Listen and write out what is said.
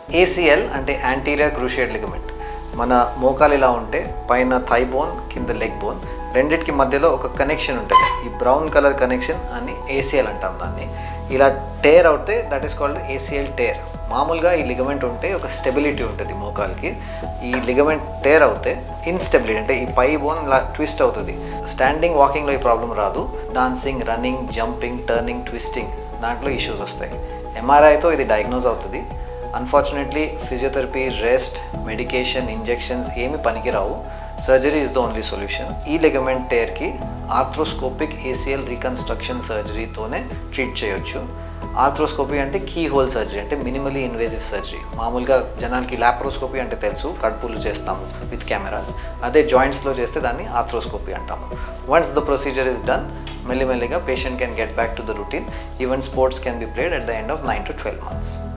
ACL అంటే anterior cruciate ligament మన మోకాలు ఇలా ఉంటే పైన థై బోన్ కింద లెగ్ బోన్ రెండిటికి మధ్యలో ఒక కనెక్షన్ ఉంటుంది ఈ బ్రౌన్ కలర్ కనెక్షన్ అని ఏసీఎల్ అంటాం దాన్ని ఇలా టేర్ అవుతే that is called ACL tear మామూలుగా ఈ లిగమెంట్ ఉంటే ఒక స్టెబిలిటీ ఉంటుంది మోకాల్కి ఈ లిగమెంట్ టేర్ అవుతే ఇన్స్టెబిలిటీ అంటే ఈ పై బోన్ ఇలా ట్విస్ట్ అవుతుంది స్టాండింగ్ వాకింగ్లో ఈ ప్రాబ్లం రాదు dancing running jumping turning twisting దాంట్లో ఇష్యూస్ వస్తాయి ఎంఆర్ఐతో ఇది డయాగ్నోజ్ అవుతుంది unfortunately physiotherapy rest medication injections ఏమి పనికిరావు surgery is the only solution ఈ లెగమెంట్ టేర్కి ఆర్థ్రోస్కోపిక్ ఏసీఎల్ రీకన్స్ట్రక్షన్ సర్జరీతోనే ట్రీట్ చేయొచ్చు ఆర్థ్రోస్కోపీ అంటే కీ హోల్ సర్జరీ అంటే మినిమలీ ఇన్వేజివ్ సర్జరీ మామూలుగా జనానికి ల్యాప్రోస్కోపీ అంటే తెలుసు కడుపులు చేస్తాము విత్ కెమెరాస్ అదే జాయింట్స్లో చేస్తే దాన్ని ఆర్థ్రోస్కోపీ అంటాము once the procedure is done మెల్లిమెల్లిగా patient can get back to the routine even sports can be played at the end of nine to twelve months